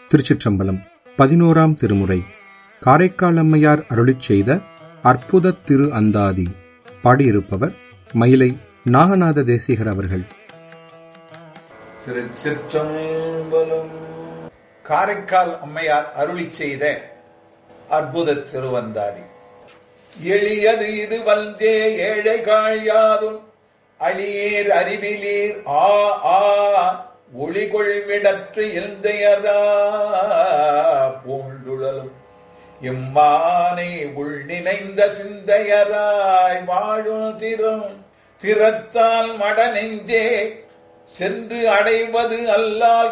திருச்சிற்றம்பலம் பதினோராம் திருமுறை காரைக்கால் அம்மையார் அருளிச் செய்த அற்புத திரு அந்தாதி பாடியிருப்பவர் மயிலை நாகநாத தேசிகர் அவர்கள் திருச்சிற்றம்பலம் காரைக்கால் அம்மையார் அருளி செய்த அற்புத திருவந்தாதி எளியது இது வந்தே ஏழைகாள் யாதும் அழியீர் அறிவிலீர் ஆ ஆ ஒளிகொள் விடற்று எந்தையரா பூண்டுழலும் இம்மானை உள் நினைந்த சிந்தையராய் வாழும் திறம் திறத்தால் மட நெஞ்சே சென்று அடைவது அல்லால்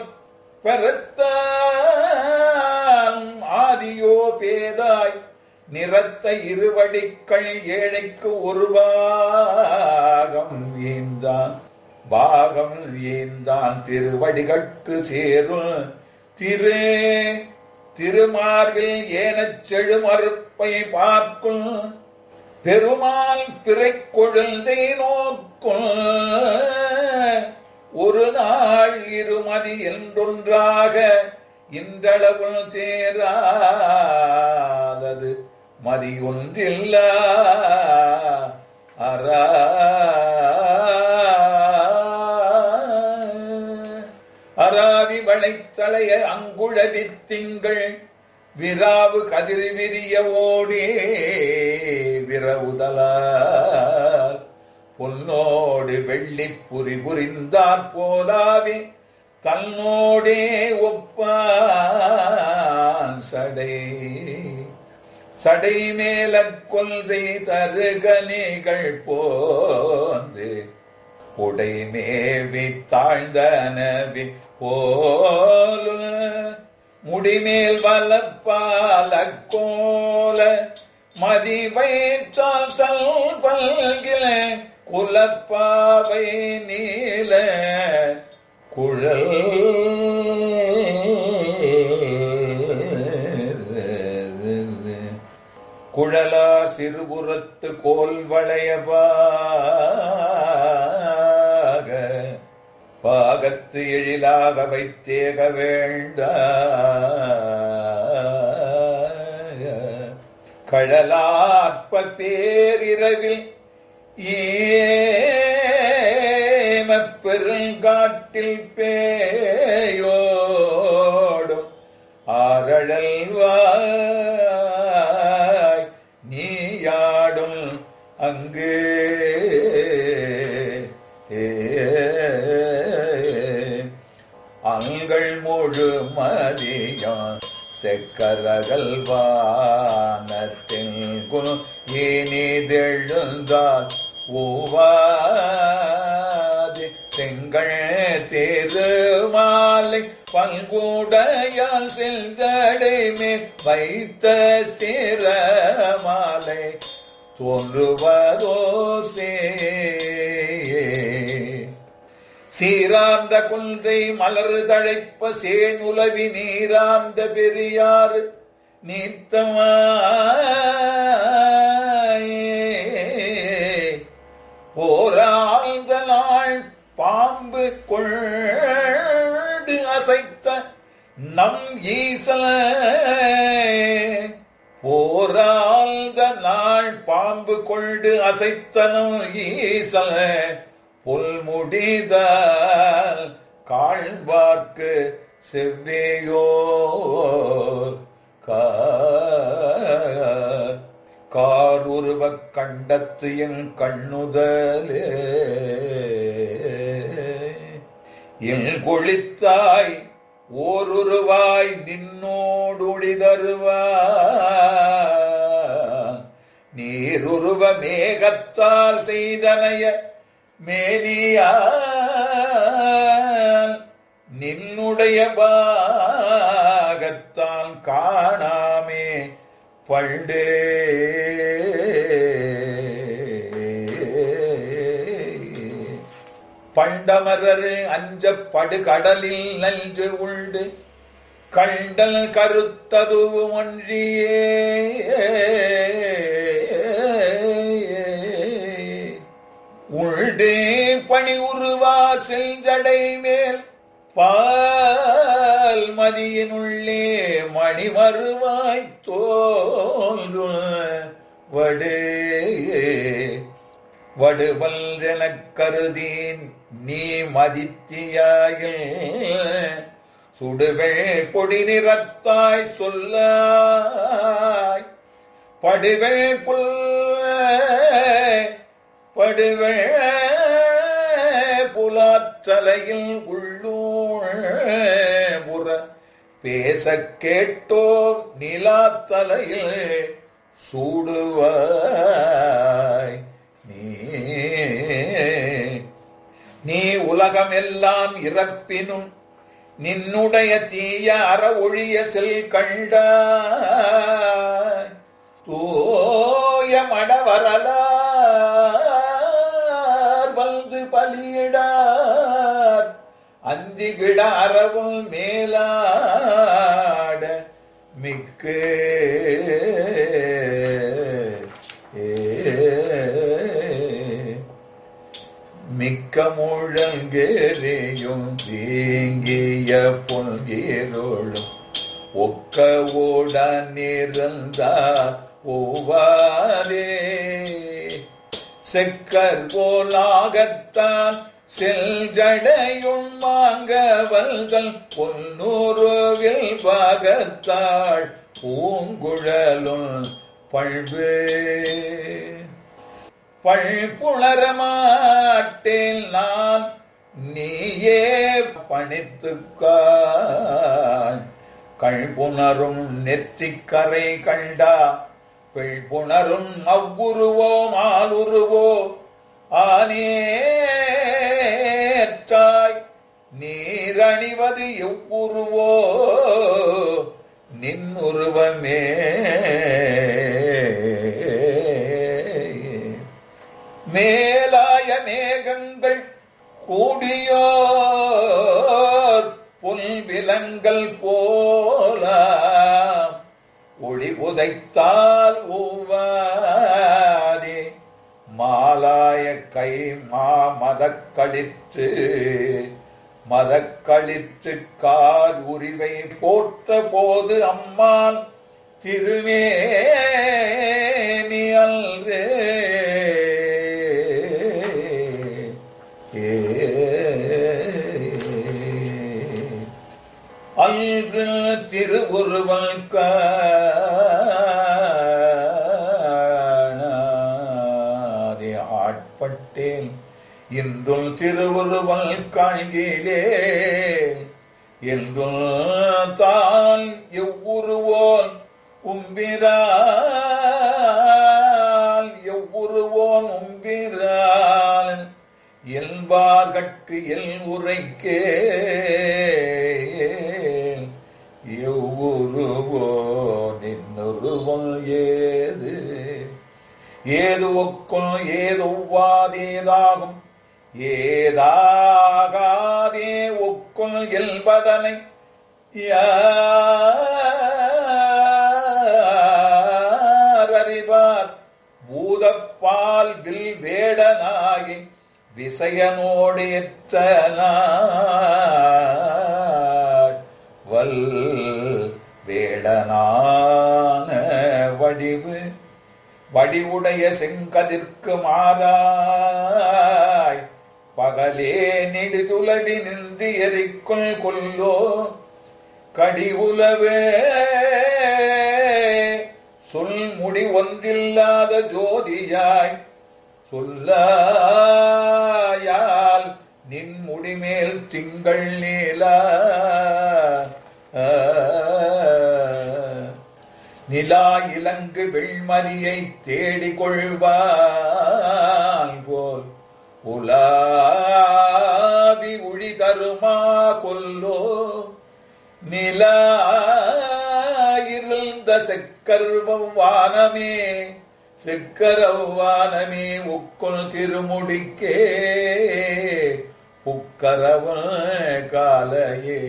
பெறத்தான் ஆதியோ பேதாய் நிறத்த இருவடிக்கள் ஏழைக்கு ஒரு பாகம் ஏந்தான் பாகம் ஏந்தான் திருவடிகட்கு சேரும் திரு திருமார்பில் ஏனச் செழுமறுப்பை பார்க்கும் பெருமாள் பிறை கொழுந்தை நோக்கும் ஒரு நாள் இருமதி என்றொன்றாக இன்றளவு தேராதது மதி ஒன்றில்ல அரா அராவி வளைத்தளைய அங்குழவி திங்கள் விராவு கதிர் விரிய ஓடே விரவுதலார் பொன்னோடு வெள்ளி புரி புரிந்தாற் போலாவி தன்னோடே ஒப்பான் சடை சடை மேல கொன்றை தருகனிகள் போந்து உடை மேவி தாழ்ந்தனவி போல முடிமேல் வளப்பால கோல மதி வைத்தால் தல் பல்கில குலப்பாவை நீல குழல் குழலா சிறுபுறத்து கோல் வளையபாக பாகத்து எழிலாக வைத்தேக வேண்ட கழலாற்ப பேரிரவில் ஏம பெருங்காட்டில் பேயோடும் ஆரழல்வாய் நீயாடும் அங்கு அங்கள் முழு மதியான் செக்கரகல் வானத்தில் இனிதெழுந்தால் ஓவாது செங்கள் தேருமாலை பல்கூடையால் செல்சடை மேல் வைத்த சிரமாலை தோன்றுவதோ சே சீரார்ந்த குன்றை மலர் தழைப்ப சேனுலவி நீரார்ந்த பெரியாறு நீத்தமாயே போராழ்ந்த நாள் பாம்பு கொண்டு அசைத்த நம் ஈசல போராழ்ந்த நாள் பாம்பு கொண்டு அசைத்தனும் ஈசல புல்முடிதால் காண்பார்க்கு செவ்வேயோ காருருவக் கண்டத்து என் கண்ணுதலே என் கொளித்தாய் ஓருருவாய் நின்னோடுழிதருவா நீருருவ மேகத்தால் செய்தனைய மேனியா நின்னுடைய பாகத்தான் காணாமே பண்டே பண்டமரர் அஞ்ச படுகடலில் நஞ்சு உண்டு கண்டல் கருத்ததுவும் ஒன்றியே உள்டே பணி உருவா செஞ்சடை மேல் பா பால் மதியினுள்ளே மணிமருவாய் தோன்று வடு வடுவல் எனக் கருதீன் நீ மதித்தியாயில் சுடுவேள் பொடி நிறத்தாய் சொல்லாய் படுவே புல் படுவே புலாற்றலையில் உள்ளூர் புற பேச கேட்டோம் நிலாத்தலையில் சூடுவாய் நீ நீ உலகமெல்லாம் இறப்பினும் நின்னுடைய தீய அற ஒழிய செல் கண்டாய் தூய மடவரலார் வந்து பலியிடார் அஞ்சி விட அறவும் மேலாட மிக்கு மிக்க முழங்கெறியும் வீங்கிய பொன்கீரோளும் ஒக்க ஓடனிருந்தார் ஓவாரே செக்கர் போலாகத்தான் செல்ஜடையும் மாங்கவல்கள் பொன்னூறுவில் பாகத்தாள் பூங்குழலும் பழ்வே பழ்புணர மாட்டேன் நான் நீயே பணித்துக்காய் கழ்புணரும் நெற்றிக்கரை கண்டா பெழ்புணரும் அவ்வுருவோ மாலுருவோ ஆனேற்றாய் நீரணிவது எவ்வுருவோ நின்னுருவமே மேலாய மேகங்கள் கூடியோர் புல்விலங்கள் போல ஒளி உதைத்தால் ஊவாதே மாலாய கை மா மதக்களித்து மதக்களித்து கார் உரிவை போட்ட போது அம்மான் திருமேனி அல்றே அன்று திருவுருவல் காணாதே ஆட்பட்டேன் இன்றும் திருவுருவல் காண்கிலே என்றும் தான் எவ்வுருவோன் உம்பிரால் எவ்வுருவோன் உம்பிரால் எல்பார்கட்கு எல் உரைக்கே எவ்வுருவோ நின்னுருவம் ஏது ஏது ஒக்கும் ஏது ஒவ்வாதேதாகும் ஏதாகாதே ஒக்கும் எல்பதனை யார் அறிவார் பூதப்பால் வில் வேடனாகி விசயனோடு வல் வேடனான வடிவு வடிவுடைய செங்கதிர்க்கு மாறாய் பகலே நெடுதுலவி நின்று எரிக்குள் கொல்லோ கடிவுலவே சொல் முடி ஒன்றில்லாத ஜோதியாய் சொல்லாயால் நின் முடிமேல் திங்கள் நீலா நிலா இலங்கு வெள்மரியை தேடிக் கொள்வான் போல் உலாவி உழி தருமா கொல்லோ நிலா இருந்த செக்கர்வம் வானமே செக்கரவானமே உக்குள் திருமுடிக்கே உக்கரவன் காலையே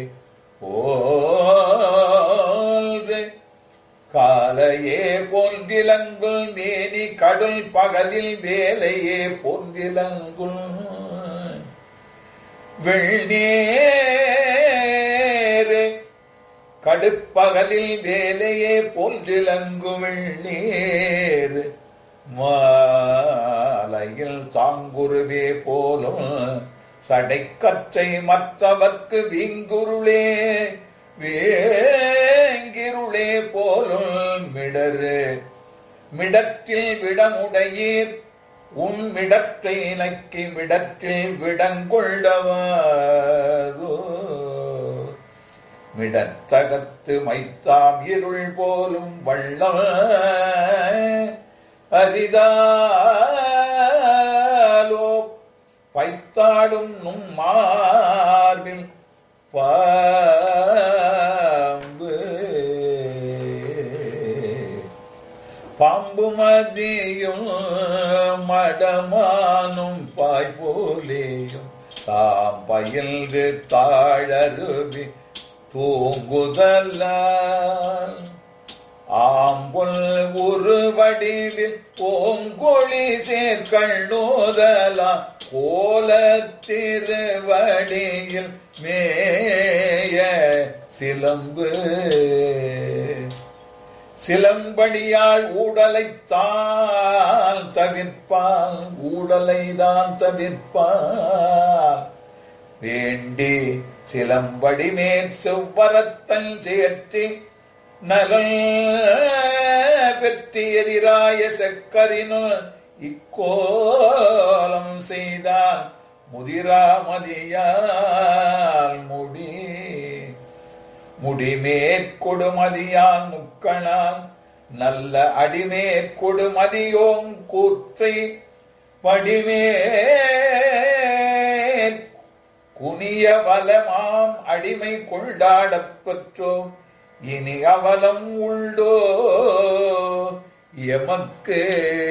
ஓல்று காலையே போன்றிலங்குள் மேனி கடல் பகலில் வேலையே போன்றிலங்குள் வெள்நேரு கடுப்பகலில் வேலையே போன்றிலங்குமிழ் நீர் மாலையில் தாங்குருவே போலும் சடைக்கற்றை மற்றவர்க்கு வீங்குருளே வேங்கிருளே போலும் மிடரு மிடத்தில் விடமுடையீர் உன் மிடத்தை நக்கி மிடத்தில் விடங்கொள்ளவாரோ மிடத்தகத்து மைத்தாம் இருள் போலும் வள்ளம் அரிதாலோ பைத்தாடும் நும் மார்பில் பாம்பு பாம்பு மதியும் மடமானும் பாய்போலேயும் தாம் பயில்று தாழருவி தூங்குதலால் ஆம்புல் உருவடிவில் ஓங்கொழி சேர்கண்ணோதலா கோல திருவடியில் மேய சிலம்பு சிலம்படியால் ஊடலைத்தான் தவிர்ப்பான் ஊடலைதான் தவிர்ப்பான் வேண்டி சிலம்படி மேற் செவ்வரத்தன் சேர்த்தி நலன் பெற்றி எதிராய செக்கரினுள் இக்கோலம் செய்தான் முதிராமதியால் முடி முடிமேற்கொடுமதியான் முக்கணான் நல்ல அடிமேற்கொடுமதியோங் கூற்றை படிமே குனிய வலமாம் அடிமை கொண்டாடப் பெற்றோம் இனி அவலம் உண்டோ எமக்கு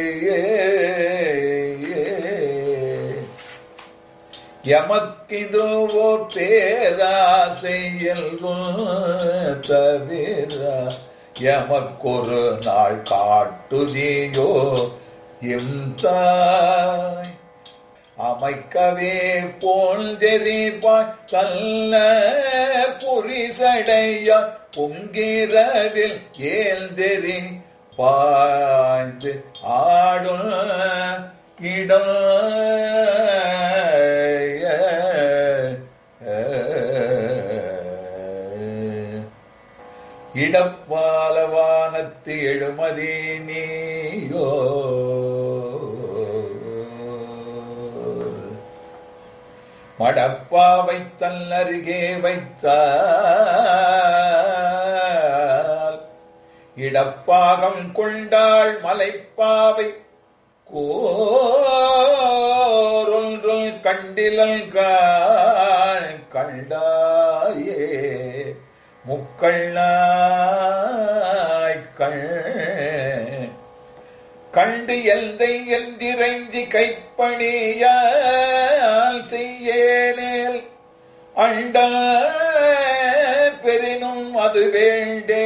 எமக்கிதுவோ பேராசையில் தவிர எமக்கொரு நாள் காட்டுதியோ எம் தாய் அமைக்கவே போன்றெறிப்பாய் கல்ல புரிசடைய பொங்கிரவில் ஏழ்ந்தெறி பாய்ந்து ஆடும் இடம் இடப்பாலவானத்து எழுமதி நீயோ மடப்பாவை தன்னருகே வைத்தால் இடப்பாகம் கொண்டாள் மலைப்பாவை கோரொன்றும் கண்டிலல் கண்டாயே முக்கள்ளாய் கண் கண்டு எந்தை என்றிறைஞ்சி கைப்பணியால் செய்யேனேல் அண்ட பெரினும் அது வேண்டே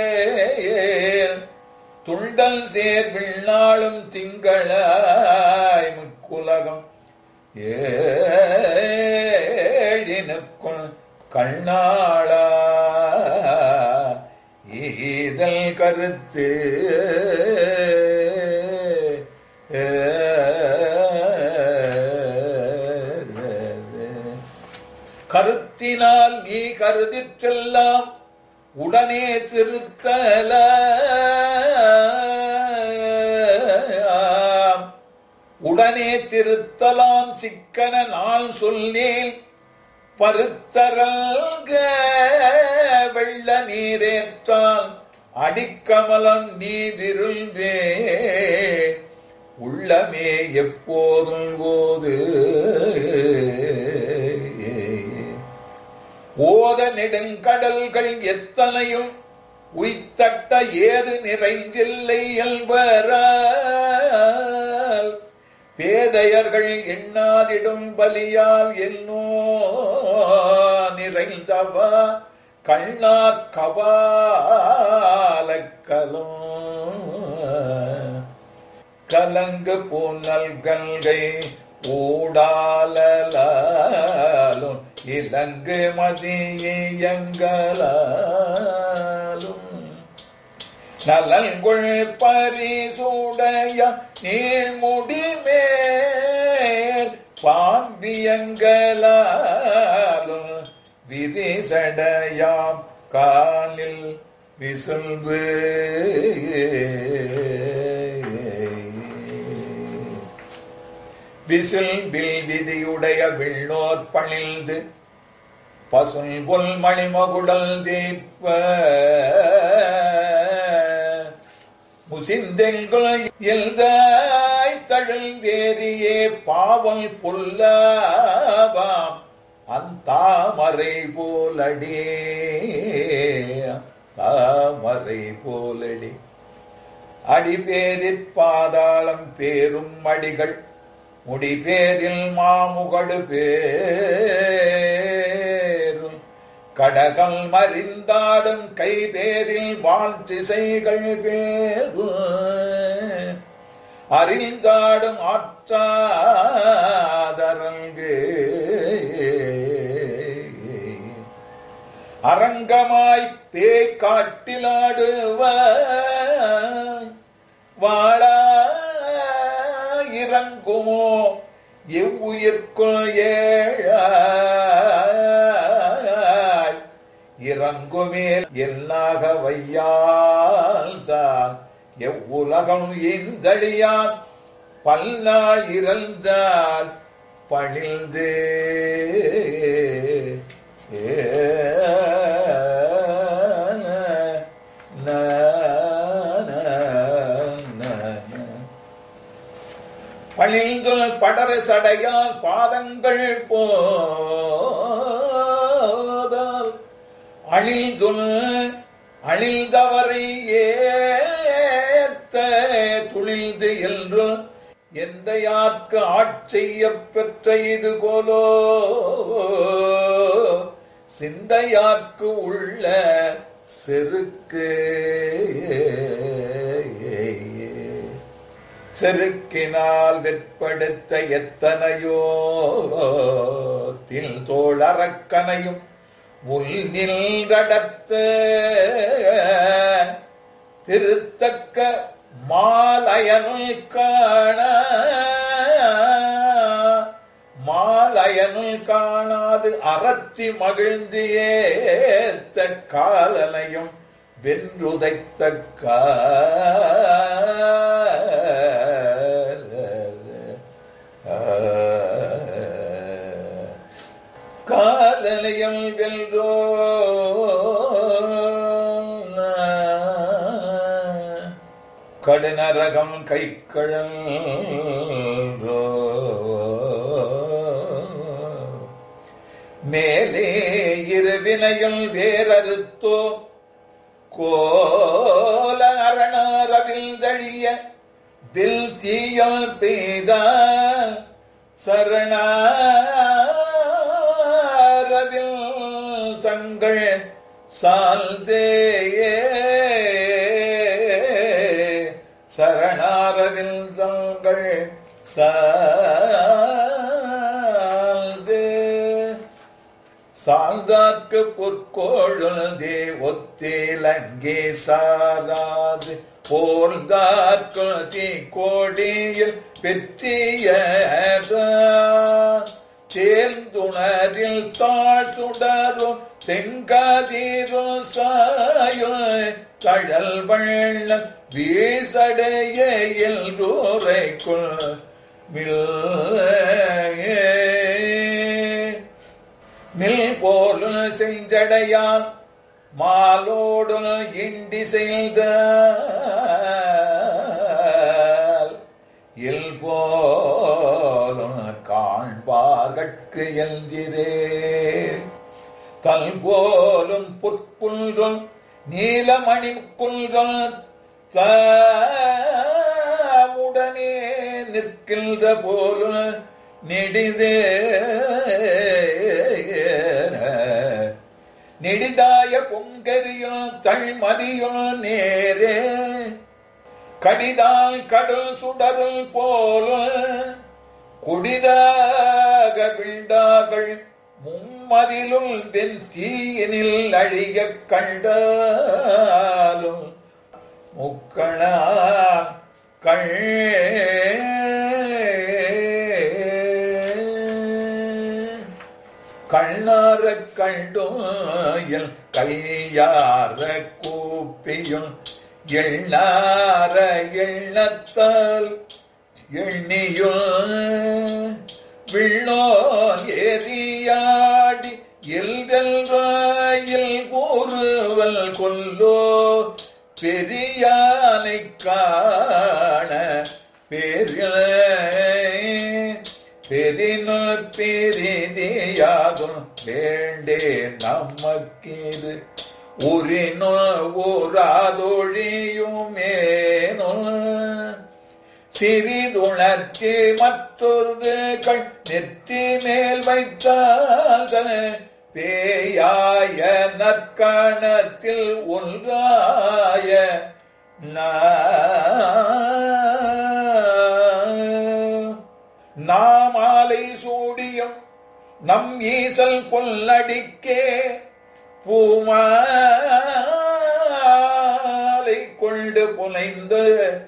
துண்டல் சேர் விண்ணாளும் திங்களாய் முக்குலகம் ஏழினுக்குள் கண்ணாளா ஈதல் கருத்து கருத்தினால் நீ கருதிச் செல்லாம் உடனே திருத்தல உடனே திருத்தலாம் சிக்கன நான் சொல்லேன் பருத்தரல்க வெள்ள நீரேற்றால் அடிக்கமலம் நீ விரும்பே உள்ளமே எப்போதும் போது ஓத நெடுங்கடல்கள் எத்தனையும் உய்த்தட்ட ஏது நிறைந்தில்லை எல்வரால் பேதையர்கள் எண்ணாதிடும் பலியால் என்னோ நிறைந்தவா கண்ணா கபாலக்கலம் கலங்கு பூனல் கல்கை ஊடாலும் இலங்கு மதியங்களாலும் நலன்குள் பரிசூடைய நீழ்முடி மேல் பாம்பியங்களாலும் விரிசடையாம் காலில் விசும்பு விசில்பில் விதியுடைய விண்ணோர் பணிந்து பசுல் புல் மணிமகுடல் தீப்ப முசிந்தெங்குள் எல்தாய் தழல் வேறியே பாவல் புல்லாவாம் அந்தாமரை போலடே தாமரை போலடி அடிபேரிற் பாதாளம் பேரும் அடிகள் முடிபேரில் மாமுகடு பேரும் கடகம் மறிந்தாடும் கைபேரில் வாழ் திசைகள் பேரும் அறிந்தாடும் ஆற்றாதரங்கு அரங்கமாய் பேய் காட்டிலாடுவ வாழா இறங்குமோ எவ்வுயிர்க்குள் ஏழாய் இறங்குமேல் எல்லாக வையால் தான் எவ்வுலகம் இந்தடியான் பல்நாள் இறந்தால் பணிந்து பணிந்து படர சடையால் பாதங்கள் போதால் அழிந்துள் அழிந்தவரை ஏத்த துளிந்து என்று எந்த யாருக்கு ஆட்செய்ய பெற்ற இது போலோ சிந்தையாக்கு உள்ள செருக்கு செருக்கினால் வெற்படுத்த எத்தனையோ தில் தோழறக்கனையும் உள்நில் கடத்த திருத்தக்க மாலயனுள் காண மாலயனுள் காணாது அறத்தி மகிழ்ந்து ஏத்த காலனையும் வென்றுதைத்த காலனையும் வென்றோ கடுநரகம் கைக்கழன்றோ மேலே இருவினையும் வேறறுத்தோ கோல அரணரவில்தழிய வில் தீயம் பெய்த சரணரவில் தங்கள் சால்தேயே சரணாரவில் தங்கள் சால்தே சார்ந்தாக்கு பொற்கோழுதே ஒத்தேலங்கே சாராது போர்ந்தாக்கு தீ கோடியில் பெற்றிய சேர்ந்துணரில் தாழ் சுடரும் செங்காதீரும் சாயும் கழல் வள்ளம் வீசடைய எல்றூரைக்குள் மில் போல செஞ்சடையான் மாலோடு இண்டி செய்த இல் போலும் காண்பார்கட்கு எந்திரே கல் போலும் புற்குன்றும் நீலமணி குன்றும் உடனே நிற்கின்ற போலும் நெடிதே நெடிதாய பொங்கரியும் தள்மதியும் நேரே கடிதால் கடல் சுடருள் போல குடிதாக விண்டார்கள் மும்மதிலுள் வெண் தீயினில் அழியக் கண்டாலும் முக்கணா கள் கண்ணார கண்டும் எல் கையார கூப்பியும் எண்ணார எண்ணத்தால் எண்ணியும் விண்ணோன் எரியாடி எல்தெல்வாயில் கூறுவல் கொல்லோ பெரியானை காண பெரிய பெரினு பெரிதியாதும் வேண்டே நமக்கீது உரினோ ஊராதொழியுமேனோ சிறிதுணர்ச்சி மற்றொரு கண் நெற்றி மேல் வைத்தால் பேயாய நற்காணத்தில் ஒன்றாய நாமாலை சூடியும் நம் ஈசல் கொல்லடிக்கே பூமாலை கொண்டு புனைந்து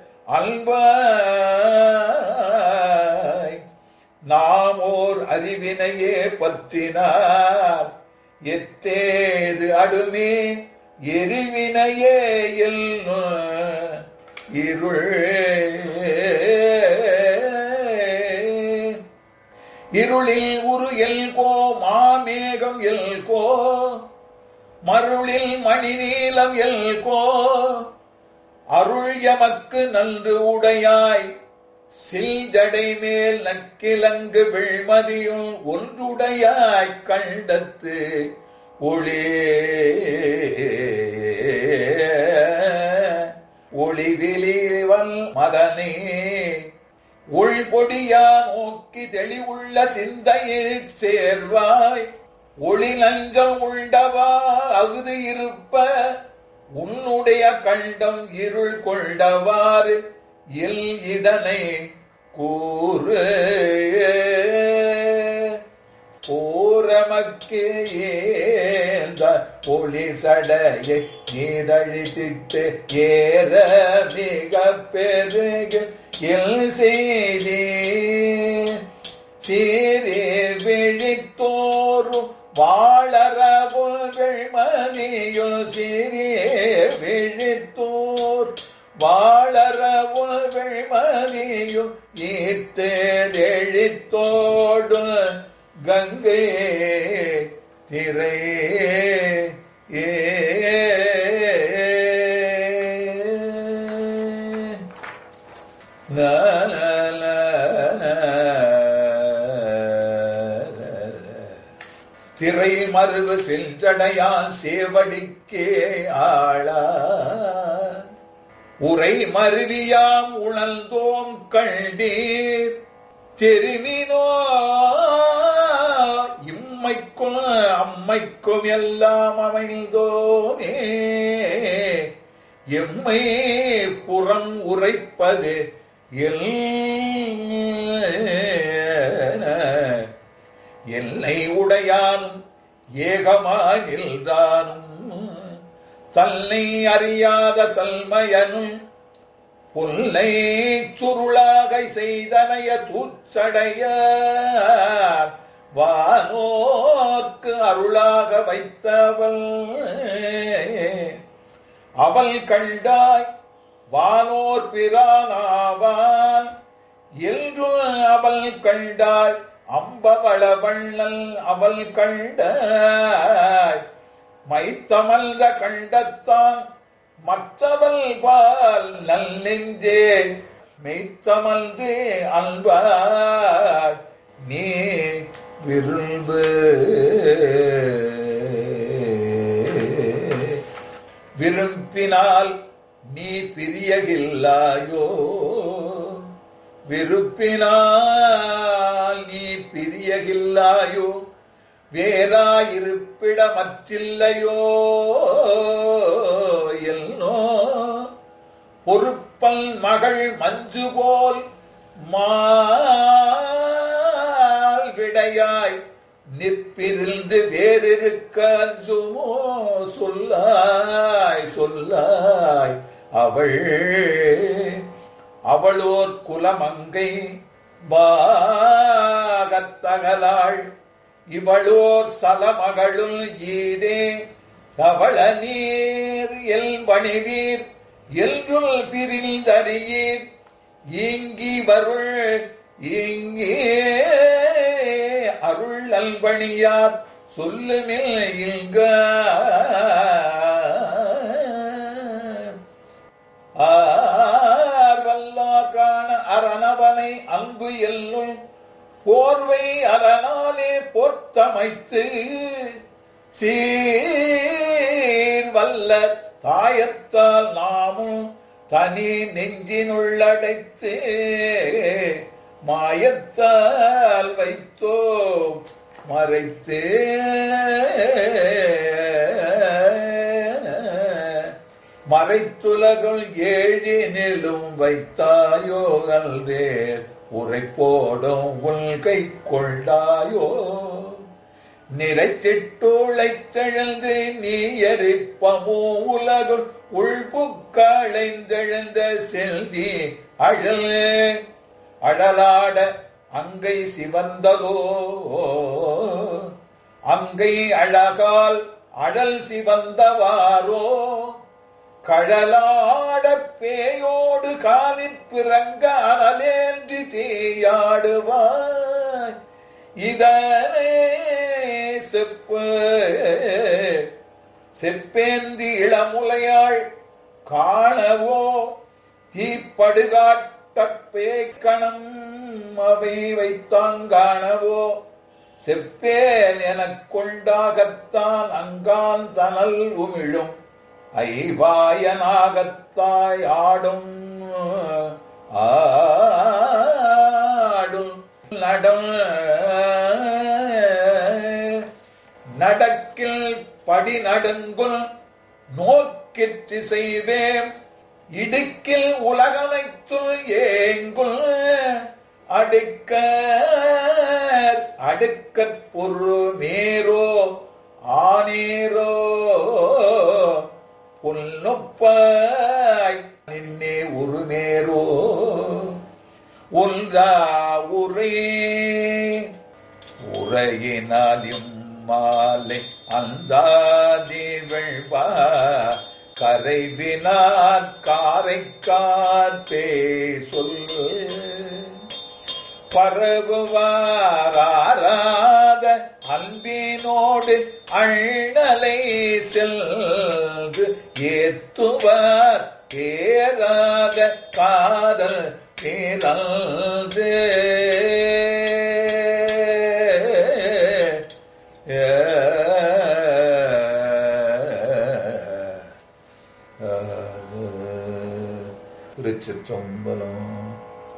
அல்பாய் நாம் ஓர் அறிவினையே பற்றினார் எத்தேது அடுமே எரிவினையே எல்னு இருள் இருளில் உரு எல்கோ மாமேகம் எல்கோ மருளில் மணி நீலம் எல்கோ அருள் எமக்கு நன்று உடையாய் சில்ஜடை மேல் நக்கிலங்கு வெள்மதியும் ஒன்றுடையாய் கண்டத்து ஒளி ஒளிவிலிவல் மதனே உள்பொடியா நோக்கி தெளிவுள்ள சிந்தையில் சேர்வாய் ஒளி நஞ்சம் உண்டவா அகுது இருப்ப உன்னுடைய கண்டம் இருள் கொண்டவாறு எல் இதனை கூறு ஓரமக்கு ஏந்த ஒளி சடையை நீதழித்திட்டு ஏற மிக பெருகு எல் செய்தி சீரே விழித்தோறும் வாழறவுகள் மதியுள் சிறிய விழித்தோர் வாழறவுகள் மதியும் ஈட்டெழித்தோடு கங்கை திரை ஏ திரை மருவு செஞ்சடையான் சேவடிக்கே ஆளா உரை மருவியாம் உணர்ந்தோம் கண்டீர் தெரிவினோ இம்மைக்கும் அம்மைக்கும் எல்லாம் அமைந்தோமே எம்மை புறம் உரைப்பது எல் எல்லை உடையானும் ஏகமாகில்தானும் தன்னை அறியாத தல்மயனும் புல்லை சுருளாக செய்தனைய தூச்சடைய வானோர்க்கு அருளாக வைத்தவள் அவள் கண்டாய் வானோர் பிரானாவான் என்று அவள் கண்டாய் அம்பவள வண்ணல் அவள் கண்டாய் மைத்தமல்த கண்டத்தான் மற்றவள் பால் நல் நெஞ்சே மெய்த்தமல்து அல்வாய் நீ விரும்பு விரும்பினால் நீ பிரியகில்லாயோ விருப்பினால் நீ பிரியகில்லாயோ வேறாயிருப்பிடமற்றில்லையோ எல்லோ பொறுப்பல் மகள் மஞ்சு போல் மால் விடையாய் நிற்பிரிந்து வேறிருக்க அஞ்சுமோ சொல்லாய் சொல்லாய் அவள் அவளோர் குலமங்கை பாகத்தகலாள் இவளோர் சலமகளுள் ஈதே தவள நீர் எல் பணிவீர் எல்குல் பிரிந்தறியீர் இங்கி வருள் இங்கே அருள் அல்பணியார் சொல்லுமில் இங்க ஆர்வல்லார் காண அரணவனை அன்பு எல்லும் போர்வை அதனாலே பொத்தமைத்து சீர் வல்ல தாயத்தால் நாமும் தனி நெஞ்சினுள்ளடைத்து மாயத்தால் வைத்தோ மறைத்து மறைத்துலகுள் ஏழினிலும் வைத்தாயோ அல்வேர் உரைப்போடும் உள்கை கொண்டாயோ நிறைத்திட்டுழைத்தெழுந்து நீ எரிப்பமோ உலகுள் உள்புக்களைந்தெழுந்த செல்தி அழல் அழலாட அங்கை சிவந்ததோ அங்கை அழகால் அழல் சிவந்தவாரோ கழலாட பேயோடு காலிற் பிறங்க அனலேன்றி தீயாடுவாய் இதனே செப்பு செப்பேந்தி இளமுலையாள் காணவோ தீப்படுகாட்ட பேக்கணம் அவை வைத்தாங்காணவோ செப்பேல் எனக் கொண்டாகத்தான் அங்கான் தனல் உமிழும் ஐவாயனாகத்தாய் ஆடும் ஆடும் நடம் நடக்கில் படி நடுங்குல் நோக்கிற்று செய்வேம் இடுக்கில் உலகனைத்துள் ஏங்குல் அடுக்க அடுக்கற் பொரு மேரோ ஆனேரோ புல்நொப்பாய் நின்னே உருமேரோ ஒன்றா உரை உரையினாலும் மாலை அந்தாதி வெள்வா கரைவினார் காரைக்கார் பே சொல் பரவுவாராத அன்பினோடு அண்ணலை செல்கு ஏத்துவார் ஏறாத காதல் பேரல்து திருச்சிற்றம்பலம்